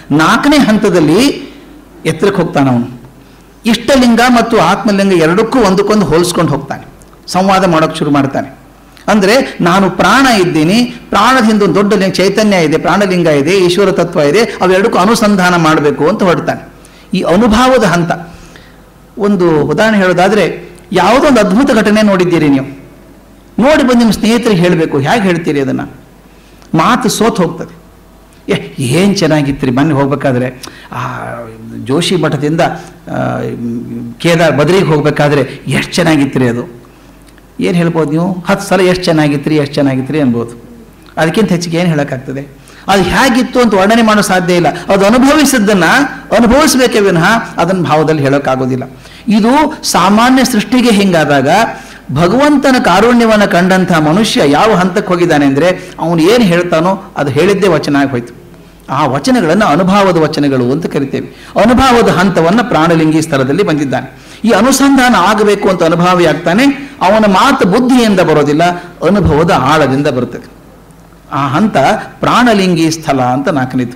ನಾಲ್ಕನೇ ಹಂತದಲ್ಲಿ ಎತ್ತರಕ್ಕೆ ಹೋಗ್ತಾನೆ ಅವನು ಇಷ್ಟಲಿಂಗ ಮತ್ತು ಆತ್ಮಲಿಂಗ ಎರಡಕ್ಕೂ ಒಂದಕ್ಕೊಂದು ಹೋಲಿಸ್ಕೊಂಡು ಹೋಗ್ತಾನೆ ಸಂವಾದ ಮಾಡೋಕ್ಕೆ ಶುರು ಮಾಡ್ತಾನೆ ಅಂದರೆ ನಾನು ಪ್ರಾಣ ಇದ್ದೀನಿ ಪ್ರಾಣದ ಹಿಂದೆ ಒಂದು ದೊಡ್ಡ ಲಿಂಗ ಚೈತನ್ಯ ಇದೆ ಪ್ರಾಣಲಿಂಗ ಇದೆ ಈಶ್ವರ ತತ್ವ ಇದೆ ಅವೆರಡಕ್ಕೂ ಅನುಸಂಧಾನ ಮಾಡಬೇಕು ಅಂತ ಹೊರಡ್ತಾನೆ ಈ ಅನುಭವದ ಹಂತ ಒಂದು ಉದಾಹರಣೆ ಹೇಳೋದಾದರೆ ಯಾವುದೋ ಒಂದು ಅದ್ಭುತ ಘಟನೆ ನೋಡಿದ್ದೀರಿ ನೀವು ನೋಡಿ ಬಂದು ನಿಮ್ಮ ಸ್ನೇಹಿತರಿಗೆ ಹೇಳಬೇಕು ಹೇಗೆ ಹೇಳ್ತೀರಿ ಅದನ್ನು ಮಾತು ಸೋತ್ ಹೋಗ್ತದೆ ಏ ಏನು ಚೆನ್ನಾಗಿತ್ತು ಮೊನ್ನೆ ಹೋಗ್ಬೇಕಾದ್ರೆ ಆ ಜೋಶಿ ಮಠದಿಂದ ಆ, ಕೇದಾರ್ ಬದ್ರಿಗೆ ಹೋಗ್ಬೇಕಾದ್ರೆ ಎಷ್ಟು ಚೆನ್ನಾಗಿತ್ತು ಅದು ಏನು ಹೇಳ್ಬೋದು ನೀವು ಹತ್ತು ಸಲ ಎಷ್ಟು ಚೆನ್ನಾಗಿತ್ತು ಎಷ್ಟು ಚೆನ್ನಾಗಿತ್ತು ಅನ್ಬೋದು ಅದಕ್ಕಿಂತ ಹೆಚ್ಚಿಗೆ ಏನು ಹೇಳೋಕ್ಕಾಗ್ತದೆ ಅದು ಹೇಗಿತ್ತು ಅಂತ ವರ್ಣನೆ ಮಾಡೋ ಸಾಧ್ಯ ಇಲ್ಲ ಅದು ಅನುಭವಿಸಿದ್ದನ್ನ ಅನುಭವಿಸಬೇಕೇ ವಿನಃ ಅದನ್ನು ಭಾವದಲ್ಲಿ ಹೇಳೋಕ್ಕಾಗೋದಿಲ್ಲ ಇದು ಸಾಮಾನ್ಯ ಸೃಷ್ಟಿಗೆ ಹಿಂಗಾದಾಗ ಭಗವಂತನ ಕಾರುಣ್ಯವನ್ನು ಕಂಡಂಥ ಮನುಷ್ಯ ಯಾವ ಹಂತಕ್ಕೆ ಹೋಗಿದ್ದಾನೆ ಅಂದರೆ ಅವನು ಏನು ಹೇಳ್ತಾನೋ ಅದು ಹೇಳಿದ್ದೇ ವಚನ ಆಗಿ ಹೋಯ್ತು ಆ ವಚನಗಳನ್ನು ಅನುಭವದ ವಚನಗಳು ಅಂತ ಕರಿತೇವೆ ಅನುಭವದ ಹಂತವನ್ನು ಪ್ರಾಣಲಿಂಗಿ ಸ್ಥಳದಲ್ಲಿ ಬಂದಿದ್ದಾನೆ ಈ ಅನುಸಂಧಾನ ಆಗಬೇಕು ಅಂತ ಅನುಭವಿ ಆಗ್ತಾನೆ ಅವನ ಮಾತು ಬುದ್ಧಿಯಿಂದ ಬರೋದಿಲ್ಲ ಅನುಭವದ ಆಳದಿಂದ ಬರುತ್ತದೆ ಆ ಹಂತ ಪ್ರಾಣಲಿಂಗಿ ಸ್ಥಳ ಅಂತ ನಾಲ್ಕನೇದು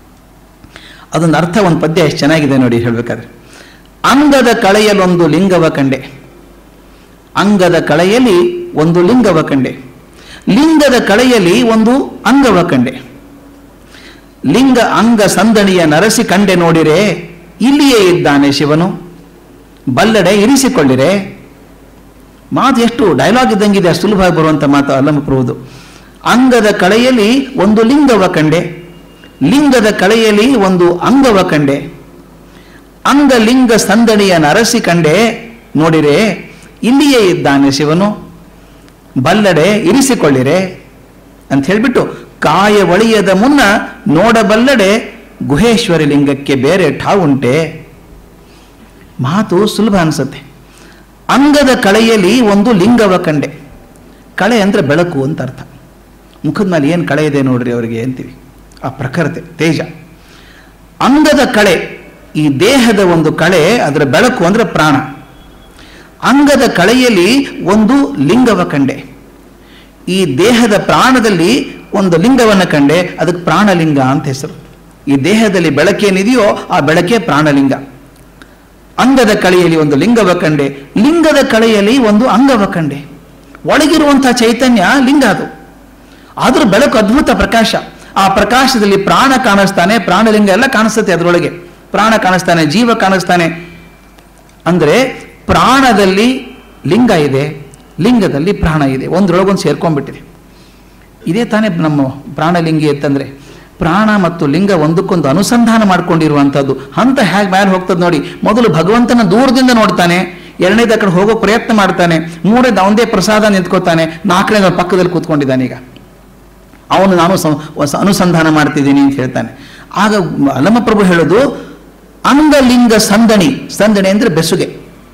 ಅದೊಂದು ಅರ್ಥ ಒಂದು ಪದ್ಯ ಎಷ್ಟು ಚೆನ್ನಾಗಿದೆ ನೋಡಿ ಹೇಳಬೇಕಾದ್ರೆ ಅಂಗದ ಕಳೆಯಲೊಂದು ಲಿಂಗವ ಕಂಡೆ ಅಂಗದ ಕಳೆಯಲ್ಲಿ ಒಂದು ಲಿಂಗವ ಕಂಡೆ ಲಿಂಗದ ಕಳೆಯಲ್ಲಿ ಒಂದು ಅಂಗವ ಕಂಡೆ ಲಿಂಗ ಅಂಗ ಸಂದಣಿಯ ನರಸಿ ಕಂಡೆ ನೋಡಿರೆ ಇಲ್ಲಿಯೇ ಇದ್ದಾನೆ ಶಿವನು ಬಲ್ಲಡೆ ಇರಿಸಿಕೊಳ್ಳಿರೆ ಮಾತು ಎಷ್ಟು ಡೈಲಾಗ್ ಇದ್ದಂಗಿದೆ ಅಷ್ಟು ಸುಲಭವಾಗಿ ಬರುವಂಥ ಮಾತು ಅಲ್ಲಮಪ್ರಭುದು ಅಂಗದ ಕಳೆಯಲ್ಲಿ ಒಂದು ಲಿಂಗವ ಕಂಡೆ ಲಿಂಗದ ಕಳೆಯಲ್ಲಿ ಒಂದು ಅಂಗವ ಕಂಡೆ ಅಂಗ ಲಿಂಗ ಸಂದಣಿಯ ನರಸಿ ಕಂಡೆ ನೋಡಿರೆ ಇಲ್ಲಿಯೇ ಇದ್ದಾನೆ ಶಿವನು ಬಲ್ಲಡೆ ಇರಿಸಿಕೊಳ್ಳಿರೆ ಅಂತ ಹೇಳಿಬಿಟ್ಟು ಕಾಯ ಒಳಿಯದ ಮುನ್ನ ನೋಡಬಲ್ಲಡೆ ಗುಹೇಶ್ವರಿ ಲಿಂಗಕ್ಕೆ ಬೇರೆ ಠಾವುಂಟೆ ಮಾತು ಸುಲಭ ಅನಿಸುತ್ತೆ ಅಂಗದ ಕಳೆಯಲ್ಲಿ ಒಂದು ಲಿಂಗವ ಕಂಡೆ ಕಳೆ ಅಂದರೆ ಬೆಳಕು ಅಂತ ಅರ್ಥ ಮುಖದ ಮೇಲೆ ಏನು ಕಳೆ ಇದೆ ನೋಡ್ರಿ ಅವರಿಗೆ ಅಂತೀವಿ ಆ ಪ್ರಖರತೆ ತೇಜ ಅಂಗದ ಕಳೆ ಈ ದೇಹದ ಒಂದು ಕಳೆ ಅದರ ಬೆಳಕು ಅಂದರೆ ಪ್ರಾಣ ಅಂಗದ ಕಳೆಯಲ್ಲಿ ಒಂದು ಲಿಂಗವ ಕಂಡೆ ಈ ದೇಹದ ಪ್ರಾಣದಲ್ಲಿ ಒಂದು ಲಿಂಗವನ್ನು ಕಂಡೆ ಅದಕ್ಕೆ ಪ್ರಾಣಲಿಂಗ ಅಂತ ಹೆಸರು ಈ ದೇಹದಲ್ಲಿ ಬೆಳಕೇನಿದೆಯೋ ಆ ಬೆಳಕೆ ಪ್ರಾಣಲಿಂಗ ಅಂಗದ ಕಳೆಯಲ್ಲಿ ಒಂದು ಲಿಂಗವ ಕಂಡೆ ಲಿಂಗದ ಕಳೆಯಲ್ಲಿ ಒಂದು ಅಂಗವ ಕಂಡೆ ಒಳಗಿರುವಂತಹ ಚೈತನ್ಯ ಲಿಂಗ ಅದು ಆದ್ರೂ ಬೆಳಕು ಅದ್ಭುತ ಪ್ರಕಾಶ ಆ ಪ್ರಕಾಶದಲ್ಲಿ ಪ್ರಾಣ ಕಾಣಿಸ್ತಾನೆ ಪ್ರಾಣಲಿಂಗ ಎಲ್ಲ ಕಾಣಿಸುತ್ತೆ ಅದರೊಳಗೆ ಪ್ರಾಣ ಕಾಣಿಸ್ತಾನೆ ಜೀವ ಕಾಣಿಸ್ತಾನೆ ಅಂದರೆ ಪ್ರಾಣದಲ್ಲಿ ಲಿಂಗ ಇದೆ ಲಿಂಗದಲ್ಲಿ ಪ್ರಾಣ ಇದೆ ಒಂದ್ರೊಳಗೊಂದು ಸೇರ್ಕೊಂಡ್ಬಿಟ್ಟಿದೆ ಇದೇ ತಾನೇ ನಮ್ಮ ಪ್ರಾಣಲಿಂಗಿ ಅಂತಂದ್ರೆ ಪ್ರಾಣ ಮತ್ತು ಲಿಂಗ ಒಂದಕ್ಕೊಂದು ಅನುಸಂಧಾನ ಮಾಡ್ಕೊಂಡಿರುವಂಥದ್ದು ಹಂತ ಹೇಗೆ ಮೇಲೆ ಹೋಗ್ತದೆ ನೋಡಿ ಮೊದಲು ಭಗವಂತನ ದೂರದಿಂದ ನೋಡ್ತಾನೆ ಎರಡನೇದ ಕಡೆ ಹೋಗೋ ಪ್ರಯತ್ನ ಮಾಡ್ತಾನೆ ಮೂರನೇದು ಅವನದೇ ಪ್ರಸಾದ ನಿಂತ್ಕೋತಾನೆ ನಾಲ್ಕನೇದ ಪಕ್ಕದಲ್ಲಿ ಕೂತ್ಕೊಂಡಿದ್ದಾನೆ ಈಗ ಅವನು ನಾನು ಸಂ- ಸ- ಅನುಸಂಧಾನ ಮಾಡ್ತಿದ್ದೀನಿ ಅಂತ ಹೇಳ್ತಾನೆ ಆಗ ಅಲಮಪ್ರಭು ಹೇಳೋದು ಅಂಗಲಿಂಗ ಸಂದಣಿ ಸಂದಣಿ ಅಂದ್ರೆ ಬೆಸುಗೆ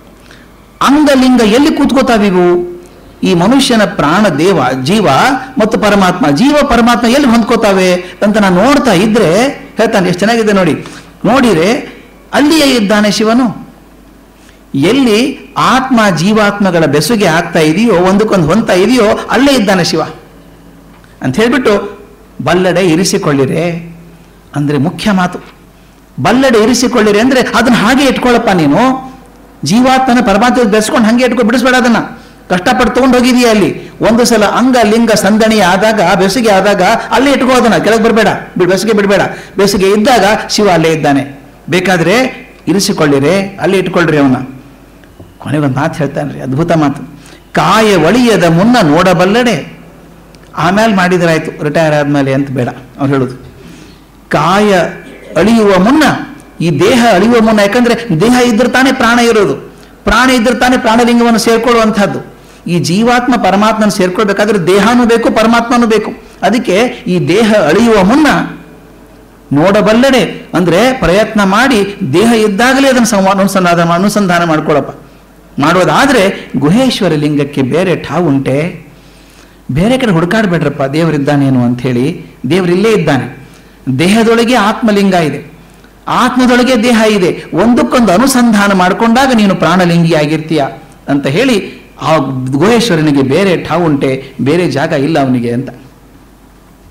ಅಂಗಲಿಂಗ ಎಲ್ಲಿ ಕೂತ್ಕೋತಾವಿವು ಈ ಮನುಷ್ಯನ ಪ್ರಾಣ ದೇವ ಜೀವ ಮತ್ತು ಪರಮಾತ್ಮ ಜೀವ ಪರಮಾತ್ಮ ಎಲ್ಲಿ ಹೊಂದ್ಕೋತಾವೆ ಅಂತ ನಾನು ನೋಡ್ತಾ ಇದ್ರೆ ಹೇಳ್ತಾನೆ ಎಷ್ಟು ಚೆನ್ನಾಗಿದೆ ನೋಡಿ ನೋಡಿರೆ ಅಲ್ಲಿಯೇ ಇದ್ದಾನೆ ಶಿವನು ಎಲ್ಲಿ ಆತ್ಮ ಜೀವಾತ್ಮಗಳ ಬೆಸುಗೆ ಆಗ್ತಾ ಇದೆಯೋ ಒಂದಕ್ಕೊಂದು ಹೊಂತ ಇದೆಯೋ ಅಲ್ಲೇ ಇದ್ದಾನೆ ಶಿವ ಅಂತ ಹೇಳ್ಬಿಟ್ಟು ಬಲ್ಲಡೆ ಇರಿಸಿಕೊಳ್ಳಿರೆ ಅಂದ್ರೆ ಮುಖ್ಯ ಮಾತು ಬಲ್ಲಡೆ ಇರಿಸಿಕೊಳ್ಳಿರಿ ಅಂದ್ರೆ ಅದನ್ನ ಹಾಗೆ ಇಟ್ಕೊಳ್ಳಪ್ಪ ನೀನು ಜೀವಾತ್ಮನ ಪರಮಾತ್ಮ ಬೆಳೆಸ್ಕೊಂಡು ಹಾಗೆ ಇಟ್ಕೊಂಡು ಬಿಡಿಸ್ಬೇಡ ಅದನ್ನ ಕಷ್ಟಪಟ್ಟು ತಗೊಂಡು ಹೋಗಿದೀಯ ಅಲ್ಲಿ ಒಂದು ಸಲ ಅಂಗ ಲಿಂಗ ಸಂದಣಿ ಆದಾಗ ಬೆಸುಗೆ ಆದಾಗ ಅಲ್ಲೇ ಇಟ್ಕೋ ಅದನ್ನ ಕೆಳಗೆ ಬರಬೇಡ ಬೆಸುಗೆ ಬಿಡಬೇಡ ಬೆಸುಗೆ ಇದ್ದಾಗ ಶಿವ ಅಲ್ಲೇ ಇದ್ದಾನೆ ಬೇಕಾದ್ರೆ ಇರಿಸಿಕೊಳ್ಳಿರೆ ಅಲ್ಲೇ ಇಟ್ಕೊಳ್ರಿ ಅವನ ಕೊನೆಗೊಂದು ಮಾತು ಹೇಳ್ತಾನೆ ರೀ ಅದ್ಭುತ ಮಾತು ಕಾಯ ಒಳಿಯದ ಮುನ್ನ ನೋಡಬಲ್ಲಡೆ ಆಮೇಲೆ ಮಾಡಿದ್ರಾಯ್ತು ರಿಟೈರ್ ಆದ್ಮೇಲೆ ಅಂತ ಬೇಡ ಅವ್ರು ಹೇಳುದು ಕಾಯ ಅಳಿಯುವ ಮುನ್ನ ಈ ದೇಹ ಅಳಿಯುವ ಮುನ್ನ ಯಾಕಂದ್ರೆ ದೇಹ ಇದ್ರೆ ತಾನೇ ಪ್ರಾಣ ಇರೋದು ಪ್ರಾಣ ಇದ್ರೆ ತಾನೇ ಪ್ರಾಣಲಿಂಗವನ್ನು ಸೇರ್ಕೊಳ್ಳುವಂಥದ್ದು ಈ ಜೀವಾತ್ಮ ಪರಮಾತ್ಮನ ಸೇರ್ಕೊಳ್ಬೇಕಾದ್ರೆ ದೇಹನೂ ಬೇಕು ಪರಮಾತ್ಮನೂ ಬೇಕು ಅದಕ್ಕೆ ಈ ದೇಹ ಅಳಿಯುವ ಮುನ್ನ ನೋಡಬಲ್ಲಡೆ ಅಂದ್ರೆ ಪ್ರಯತ್ನ ಮಾಡಿ ದೇಹ ಇದ್ದಾಗಲೇ ಅದನ್ನು ಸಂವಾ ಅನುಸಂಧಾನ ಅನುಸಂಧಾನ ಮಾಡ್ಕೊಳ್ಳಪ್ಪ ಮಾಡೋದಾದ್ರೆ ಗುಹೇಶ್ವರ ಲಿಂಗಕ್ಕೆ ಬೇರೆ ಠಾವುಂಟೆ ಬೇರೆ ಕಡೆ ಹುಡುಕಾಡ್ಬೇಡ್ರಪ್ಪ ದೇವರಿದ್ದಾನೇನು ಅಂಥೇಳಿ ದೇವರಿಲ್ಲೇ ಇದ್ದಾನೆ ದೇಹದೊಳಗೆ ಆತ್ಮಲಿಂಗ ಇದೆ ಆತ್ಮದೊಳಗೆ ದೇಹ ಇದೆ ಒಂದಕ್ಕೊಂದು ಅನುಸಂಧಾನ ಮಾಡಿಕೊಂಡಾಗ ನೀನು ಪ್ರಾಣಲಿಂಗಿ ಆಗಿರ್ತೀಯ ಅಂತ ಹೇಳಿ ಆ ಗುಹೇಶ್ವರನಿಗೆ ಬೇರೆ ಠಾವುಂಟೆ ಬೇರೆ ಜಾಗ ಇಲ್ಲ ಅವನಿಗೆ ಅಂತ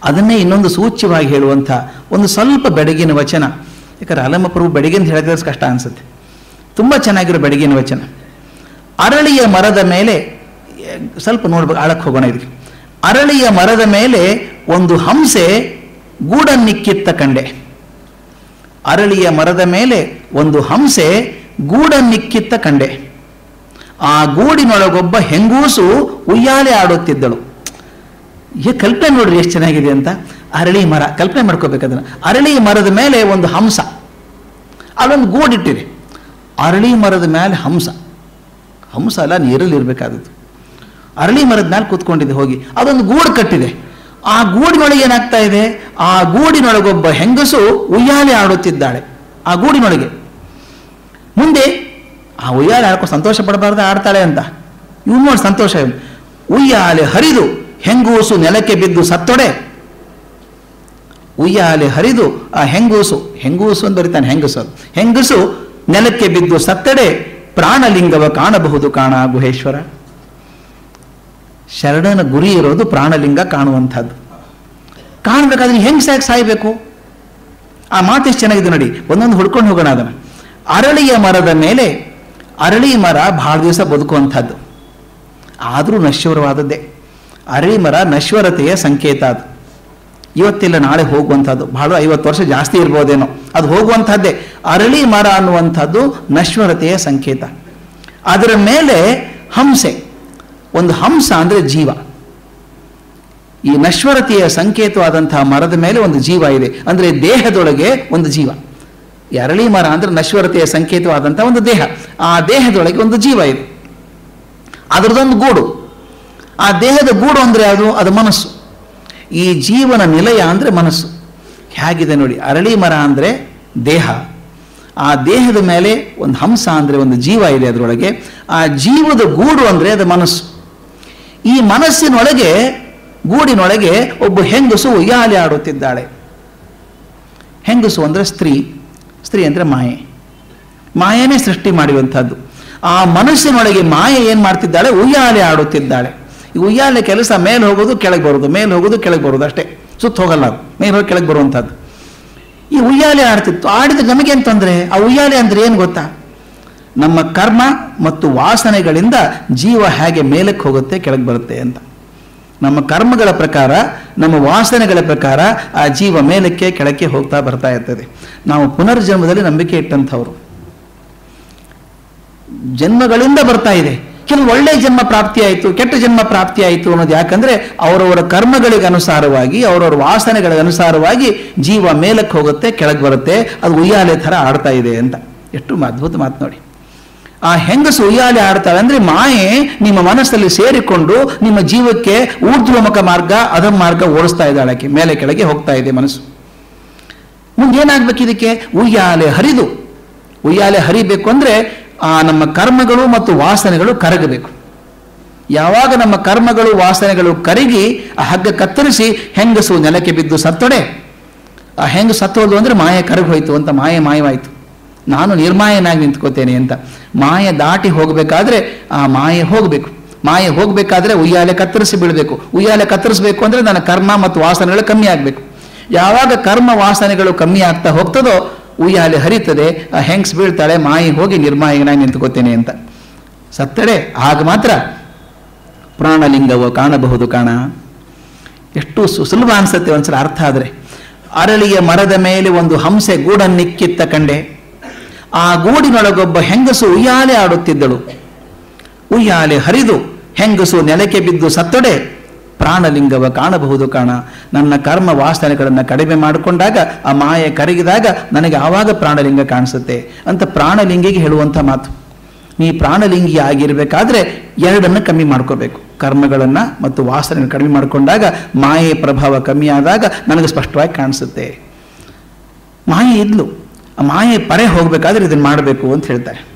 ಅದನ್ನೇ ಇನ್ನೊಂದು ಸೂಚ್ಯವಾಗಿ ಹೇಳುವಂಥ ಒಂದು ಸ್ವಲ್ಪ ಬೆಡಗಿನ ವಚನ ಯಾಕಂದ್ರೆ ಅಲಮಪ್ರಭು ಬೆಡಗಿ ಅಂತ ಹೇಳಿದ್ರೆ ಕಷ್ಟ ಅನಿಸುತ್ತೆ ತುಂಬ ಚೆನ್ನಾಗಿರೋ ಬೆಡಗಿನ ವಚನ ಅರಳಿಯ ಮರದ ಮೇಲೆ ಎ, ಸ್ವಲ್ಪ ನೋಡ್ಬೇಕು ಆಳಕ್ಕೆ ಹೋಗೋಣ ಇದಕ್ಕೆ ಅರಳಿಯ ಮರದ ಮೇಲೆ ಒಂದು ಹಂಸೆ ಗೂಡನ್ನಿಕ್ಕಿತ್ತ ಕಂಡೆ ಅರಳಿಯ ಮರದ ಮೇಲೆ ಒಂದು ಹಂಸೆ ಗೂಡನ್ನಿಕ್ಕಿತ್ತ ಕಂಡೆ ಆ ಗೂಡಿನೊಳಗೊಬ್ಬ ಹೆಂಗೂಸು ಉಯ್ಯಾಲೆ ಆಡುತ್ತಿದ್ದಳು ಏ ಕಲ್ಪನೆ ನೋಡ್ರಿ ಎಷ್ಟು ಚೆನ್ನಾಗಿದೆ ಅಂತ ಅರಳಿ ಮರ ಕಲ್ಪನೆ ಮಾಡ್ಕೋಬೇಕು ಅದನ್ನು ಅರಳಿ ಮರದ ಮೇಲೆ ಒಂದು ಹಂಸ ಅಲ್ಲೊಂದು ಗೂಡಿಟ್ಟಿದೆ ಅರಳಿ ಮರದ ಮೇಲೆ ಹಂಸ ಹಂಸ ಅಲ್ಲ ನೀರಲ್ಲಿ ಇರಬೇಕಾದದ್ದು ಅರಳಿ ಮರದ ಮೇಲೆ ಕೂತ್ಕೊಂಡಿದೆ ಹೋಗಿ ಅದೊಂದು ಗೂಡು ಕಟ್ಟಿದೆ ಆ ಗೂಡಿನೊಳಗೆ ಏನಾಗ್ತಾ ಇದೆ ಆ ಗೂಡಿನೊಳಗೊಬ್ಬ ಹೆಂಗಸು ಉಯ್ಯಾಲೆ ಆಡುತ್ತಿದ್ದಾಳೆ ಆ ಗೂಡಿನೊಳಗೆ ಮುಂದೆ ಆ ಉಯ್ಯಾಲೆ ಆಡ್ಕೊ ಸಂತೋಷ ಪಡಬಾರ್ದು ಆಡ್ತಾಳೆ ಅಂತ ಇವ್ ನೋಡಿ ಸಂತೋಷ ಇವ್ನು. ಉಯ್ಯಾಲೆ ಹರಿದು ಹೆಂಗೂಸು ನೆಲಕ್ಕೆ ಬಿದ್ದು ಸತ್ತೊಡೆ ಉಯ್ಯಾಲೆ ಹರಿದು ಆ ಹೆಂಗೂಸು ಹೆಂಗೂಸು ಅಂತ ಬರೀತಾನೆ ಹೆಂಗಸು ಅದು. ಹೆಂಗಸು ನೆಲಕ್ಕೆ ಬಿದ್ದು ಸತ್ತಡೆ ಪ್ರಾಣಲಿಂಗವ ಕಾಣಬಹುದು ಕಾಣ ಗುಹೇಶ್ವರ ಶರಣನ ಗುರಿ ಇರೋದು ಪ್ರಾಣಲಿಂಗ ಕಾಣುವಂಥದ್ದು ಕಾಣಬೇಕಾದ್ರೆ ಹೆಂಗ್ ಸಾಕ್ ಸಾಯ್ಬೇಕು ಆ ಮಾತು ಎಷ್ಟು ಚೆನ್ನಾಗಿದೆ ನೋಡಿ ಒಂದೊಂದು ಹುಡ್ಕೊಂಡು ಹೋಗೋಣ ಅದನ್ನು ಅರಳಿಯ ಮರದ ಮೇಲೆ ಅರಳಿ ಮರ ಬಹಳ ದಿವಸ ಬದುಕುವಂಥದ್ದು ಆದರೂ ನಶ್ವರವಾದದ್ದೇ ಅರಳಿ ಮರ ನಶ್ವರತೆಯ ಸಂಕೇತ ಅದು ಇವತ್ತಿಲ್ಲ ನಾಳೆ ಹೋಗುವಂಥದ್ದು ಬಹಳ ಐವತ್ತು ವರ್ಷ ಜಾಸ್ತಿ ಇರ್ಬೋದೇನೋ ಅದು ಹೋಗುವಂಥದ್ದೇ ಅರಳಿ ಮರ ಅನ್ನುವಂಥದ್ದು ನಶ್ವರತೆಯ ಸಂಕೇತ ಅದರ ಮೇಲೆ ಹಂಸೆ ಒಂದು ಹಂಸ ಅಂದರೆ ಜೀವ ಈ ನಶ್ವರತೆಯ ಸಂಕೇತವಾದಂತಹ ಮರದ ಮೇಲೆ ಒಂದು ಜೀವ ಇದೆ ಅಂದರೆ ದೇಹದೊಳಗೆ ಒಂದು ಜೀವ ಈ ಅರಳಿ ಮರ ಅಂದರೆ ನಶ್ವರತೆಯ ಸಂಕೇತವಾದಂತಹ ಒಂದು ದೇಹ ಆ ದೇಹದೊಳಗೆ ಒಂದು ಜೀವ ಇದೆ ಅದರದೊಂದು ಗೂಡು ಆ ದೇಹದ ಗೂಡು ಅಂದರೆ ಅದು ಅದು ಮನಸ್ಸು ಈ ಜೀವನ ನಿಲಯ ಅಂದರೆ ಮನಸ್ಸು ಹೇಗಿದೆ ನೋಡಿ ಅರಳಿ ಮರ ಅಂದರೆ ದೇಹ ಆ ದೇಹದ ಮೇಲೆ ಒಂದು ಹಂಸ ಅಂದರೆ ಒಂದು ಜೀವ ಇದೆ ಅದರೊಳಗೆ ಆ ಜೀವದ ಗೂಡು ಅಂದರೆ ಅದು ಮನಸ್ಸು ಈ ಮನಸ್ಸಿನೊಳಗೆ ಗೂಡಿನೊಳಗೆ ಒಬ್ಬ ಹೆಂಗಸು ಉಯ್ಯಾಲೆ ಆಡುತ್ತಿದ್ದಾಳೆ ಹೆಂಗಸು ಅಂದರೆ ಸ್ತ್ರೀ ಸ್ತ್ರೀ ಅಂದರೆ ಮಾಯೆ ಮಾಯನೇ ಸೃಷ್ಟಿ ಮಾಡಿರುವಂಥದ್ದು ಆ ಮನಸ್ಸಿನೊಳಗೆ ಮಾಯೆ ಏನು ಮಾಡ್ತಿದ್ದಾಳೆ ಉಯ್ಯಾಲೆ ಆಡುತ್ತಿದ್ದಾಳೆ ಈ ಉಯ್ಯಾಲೆ ಕೆಲಸ ಮೇಲೆ ಹೋಗೋದು ಕೆಳಗೆ ಬರೋದು ಮೇಲೆ ಹೋಗೋದು ಕೆಳಗೆ ಬರೋದು ಅಷ್ಟೇ ಸುತ್ತ ಹೋಗಲ್ಲ ಅದು ಮೇಲೆ ಹೋಗಿ ಕೆಳಗೆ ಬರುವಂಥದ್ದು ಈ ಉಯ್ಯಾಲೆ ಆಡ್ತಿತ್ತು ಆಡಿದ್ರೆ ನಮಗೇನು ತೊಂದರೆ ಆ ಉಯ್ಯಾಲೆ ಅಂದರೆ ಏನು ಗೊತ್ತಾ ನಮ್ಮ ಕರ್ಮ ಮತ್ತು ವಾಸನೆಗಳಿಂದ ಜೀವ ಹೇಗೆ ಮೇಲಕ್ಕೆ ಹೋಗುತ್ತೆ ಕೆಳಗೆ ಬರುತ್ತೆ ಅಂತ ನಮ್ಮ ಕರ್ಮಗಳ ಪ್ರಕಾರ ನಮ್ಮ ವಾಸನೆಗಳ ಪ್ರಕಾರ ಆ ಜೀವ ಮೇಲಕ್ಕೆ ಕೆಳಕ್ಕೆ ಹೋಗ್ತಾ ಬರ್ತಾ ಇರ್ತದೆ ನಾವು ಪುನರ್ಜನ್ಮದಲ್ಲಿ ನಂಬಿಕೆ ಇಟ್ಟಂಥವ್ರು ಜನ್ಮಗಳಿಂದ ಬರ್ತಾ ಇದೆ ಕೆಲವು ಒಳ್ಳೆಯ ಜನ್ಮ ಪ್ರಾಪ್ತಿ ಆಯಿತು ಕೆಟ್ಟ ಜನ್ಮ ಪ್ರಾಪ್ತಿ ಆಯಿತು ಅನ್ನೋದು ಯಾಕಂದ್ರೆ ಅವರವರ ಕರ್ಮಗಳಿಗೆ ಅನುಸಾರವಾಗಿ ಅವರವರ ವಾಸನೆಗಳಿಗೆ ಅನುಸಾರವಾಗಿ ಜೀವ ಮೇಲಕ್ಕೆ ಹೋಗುತ್ತೆ ಕೆಳಗೆ ಬರುತ್ತೆ ಅದು ಉಯ್ಯಾಲೆ ಥರ ಆಡ್ತಾ ಇದೆ ಅಂತ ಎಷ್ಟು ಅದ್ಭುತ ಮಾತು ನೋಡಿ ಆ ಹೆಂಗಸು ಉಯ್ಯಾಲೆ ಆಡ್ತಾಳೆ ಅಂದ್ರೆ ಮಾಯೆ ನಿಮ್ಮ ಮನಸ್ಸಲ್ಲಿ ಸೇರಿಕೊಂಡು ನಿಮ್ಮ ಜೀವಕ್ಕೆ ಊರ್ಧ್ವಮುಖ ಮಾರ್ಗ ಅಧಮ ಮಾರ್ಗ ಓಡಿಸ್ತಾ ಇದ್ದಾಳೆ ಆಕೆ ಮೇಲೆ ಕೆಳಗೆ ಹೋಗ್ತಾ ಇದೆ ಮನಸ್ಸು ಮುಂದೆ ಏನಾಗ್ಬೇಕು ಇದಕ್ಕೆ ಉಯ್ಯಾಲೆ ಹರಿದು ಉಯ್ಯಾಲೆ ಹರಿಬೇಕು ಅಂದ್ರೆ ಆ ನಮ್ಮ ಕರ್ಮಗಳು ಮತ್ತು ವಾಸನೆಗಳು ಕರಗಬೇಕು ಯಾವಾಗ ನಮ್ಮ ಕರ್ಮಗಳು ವಾಸನೆಗಳು ಕರಗಿ ಆ ಹಗ್ಗ ಕತ್ತರಿಸಿ ಹೆಂಗಸು ನೆಲಕ್ಕೆ ಬಿದ್ದು ಸತ್ತೊಡೆ ಆ ಹೆಂಗು ಸತ್ತೋದು ಅಂದ್ರೆ ಮಾಯೆ ಕರಗಿ ಹೋಯ್ತು ಅಂತ ಮಾಯೆ ಮಾಯವಾಯಿತು ನಾನು ನಿರ್ಮಾಯನಾಗಿ ನಿಂತ್ಕೋತೇನೆ ಅಂತ ಮಾಯೆ ದಾಟಿ ಹೋಗಬೇಕಾದ್ರೆ ಆ ಮಾಯೆ ಹೋಗಬೇಕು ಮಾಯೆ ಹೋಗಬೇಕಾದ್ರೆ ಉಯ್ಯಾಲೆ ಕತ್ತರಿಸಿ ಬೀಳಬೇಕು ಉಯ್ಯಾಲೆ ಕತ್ತರಿಸಬೇಕು ಅಂದ್ರೆ ನನ್ನ ಕರ್ಮ ಮತ್ತು ವಾಸನೆಗಳು ಕಮ್ಮಿ ಆಗಬೇಕು ಯಾವಾಗ ಕರ್ಮ ವಾಸನೆಗಳು ಕಮ್ಮಿ ಆಗ್ತಾ ಹೋಗ್ತದೋ ಉಯ್ಯಾಲೆ ಹರಿತದೆ ಆ ಹೆಂಗ್ಸ್ ಬೀಳ್ತಾಳೆ ಮಾಯಿ ಹೋಗಿ ನಿರ್ಮಾಯನಾಗಿ ನಿಂತ್ಕೋತೇನೆ ಅಂತ ಸತ್ತಡೆ ಆಗ ಮಾತ್ರ ಪ್ರಾಣಲಿಂಗವು ಕಾಣಬಹುದು ಕಾಣ ಎಷ್ಟು ಸು- ಸುಲಭ ಅನ್ಸುತ್ತೆ ಒಂದ್ಸಲ ಅರ್ಥ ಆದರೆ ಅರಳಿಯ ಮರದ ಮೇಲೆ ಒಂದು ಹಂಸೆ ಗೂಡನ್ನಿಕ್ಕಿತ್ತ ಕಂಡೆ ಆ ಗೂಡಿನೊಳಗೊಬ್ಬ ಹೆಂಗಸು ಉಯ್ಯಾಲೆ ಆಡುತ್ತಿದ್ದಳು ಉಯ್ಯಾಲೆ ಹರಿದು ಹೆಂಗಸು ನೆಲಕ್ಕೆ ಬಿದ್ದು ಸತ್ತೊಡೆ ಪ್ರಾಣಲಿಂಗವ ಕಾಣಬಹುದು ಕಾಣ ನನ್ನ ಕರ್ಮ ವಾಸನೆಗಳನ್ನು ಕಡಿಮೆ ಮಾಡಿಕೊಂಡಾಗ ಆ ಮಾಯೆ ಕರಗಿದಾಗ ನನಗೆ ಆವಾಗ ಪ್ರಾಣಲಿಂಗ ಕಾಣಿಸುತ್ತೆ ಅಂತ ಪ್ರಾಣಲಿಂಗಿಗೆ ಹೇಳುವಂಥ ಮಾತು ನೀ ಪ್ರಾಣಲಿಂಗಿ ಆಗಿರಬೇಕಾದ್ರೆ ಎರಡನ್ನು ಕಮ್ಮಿ ಮಾಡ್ಕೋಬೇಕು ಕರ್ಮಗಳನ್ನು ಮತ್ತು ವಾಸನೆ ಕಡಿಮೆ ಮಾಡಿಕೊಂಡಾಗ ಮಾಯೆ ಪ್ರಭಾವ ಕಮ್ಮಿ ಆದಾಗ ನನಗೆ ಸ್ಪಷ್ಟವಾಗಿ ಕಾಣಿಸುತ್ತೆ ಮಾಯೆ ಇದ್ಲು ಆ ಮಾಯೆ ಪರೆ ಹೋಗಬೇಕಾದ್ರೆ ಇದನ್ನು ಮಾಡಬೇಕು ಅಂತ ಹೇಳ್ತಾರೆ